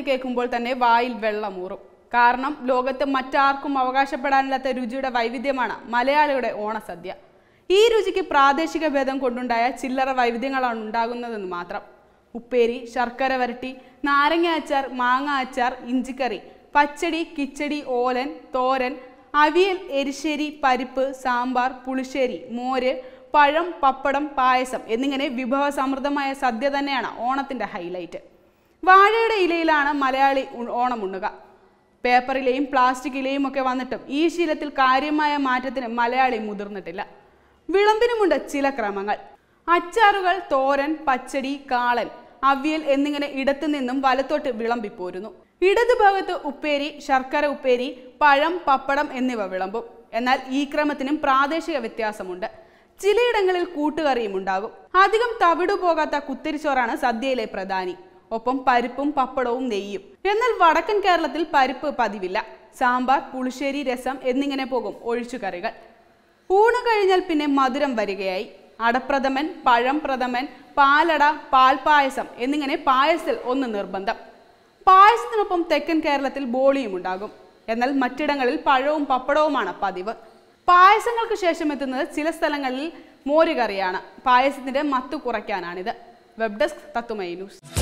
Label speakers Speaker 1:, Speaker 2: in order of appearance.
Speaker 1: എന്ന് കേൾക്കുമ്പോൾ തന്നെ വായിൽ വെള്ളമൂറും കാരണം ലോകത്ത് മറ്റാർക്കും അവകാശപ്പെടാനില്ലാത്ത രുചിയുടെ വൈവിധ്യമാണ് മലയാളിയുടെ ഓണസദ്യ ഈ രുചിക്ക് പ്രാദേശിക ഭേദം കൊണ്ടുണ്ടായ ചില്ലറ വൈവിധ്യങ്ങളാണ് ഉണ്ടാകുന്നതെന്ന് മാത്രം ഉപ്പേരി ശർക്കര വരട്ടി നാരങ്ങ അച്ചാർ മാങ്ങ അച്ചാർ ഇഞ്ചിക്കറി പച്ചടി കിച്ചടി ഓലൻ തോരൻ അവിയൽ എരിശ്ശേരി പരിപ്പ് സാമ്പാർ പുളിശ്ശേരി മോര് പഴം പപ്പടം പായസം എന്നിങ്ങനെ വിഭവസമൃദ്ധമായ സദ്യ തന്നെയാണ് ഓണത്തിന്റെ ഹൈലൈറ്റ് വാഴയുടെ ഇലയിലാണ് മലയാളി ഉ- ഓണം ഉണ്ണുക പേപ്പറിലെയും പ്ലാസ്റ്റിക്കിലെയും ഒക്കെ വന്നിട്ടും ഈ ശീലത്തിൽ കാര്യമായ മാറ്റത്തിന് മലയാളി മുതിർന്നിട്ടില്ല വിളമ്പിനുമുണ്ട് ചില ക്രമങ്ങൾ അച്ചാറുകൾ തോരൻ പച്ചടി കാളൻ അവിയൽ എന്നിങ്ങനെ ഇടത്തു നിന്നും വലത്തോട്ട് വിളമ്പിപ്പോരുന്നു ഇടതുഭാഗത്ത് ഉപ്പേരി ശർക്കര ഉപ്പേരി പഴം പപ്പടം എന്നിവ വിളമ്പും എന്നാൽ ഈ ക്രമത്തിനും പ്രാദേശിക വ്യത്യാസമുണ്ട് ചിലയിടങ്ങളിൽ കൂട്ടുകറിയും ഉണ്ടാകും അധികം തവിടു പോകാത്ത കുത്തിരിച്ചോറാണ് സദ്യയിലെ പ്രധാനി ഒപ്പം പരിപ്പും പപ്പടവും നെയ്യും എന്നാൽ വടക്കൻ കേരളത്തിൽ പരിപ്പ് പതിവില്ല സാമ്പാർ പുളിശ്ശേരി രസം എന്നിങ്ങനെ പോകും ഒഴിച്ചുകറികൾ ഊണ് കഴിഞ്ഞാൽ പിന്നെ മധുരം വരികയായി അടപ്രഥമൻ പഴം പ്രഥമൻ പാലട പാൽപായസം എന്നിങ്ങനെ പായസത്തിൽ ഒന്ന് നിർബന്ധം പായസത്തിനൊപ്പം തെക്കൻ കേരളത്തിൽ ബോളിയും ഉണ്ടാകും എന്നാൽ മറ്റിടങ്ങളിൽ പഴവും പപ്പടവുമാണ് പതിവ് പായസങ്ങൾക്ക് ശേഷം എത്തുന്നത് ചില സ്ഥലങ്ങളിൽ മോരുകറിയാണ് പായസത്തിന്റെ മത്തു കുറയ്ക്കാനാണിത് വെബ് ഡെസ്ക് തത്തുമൈ ന്യൂസ്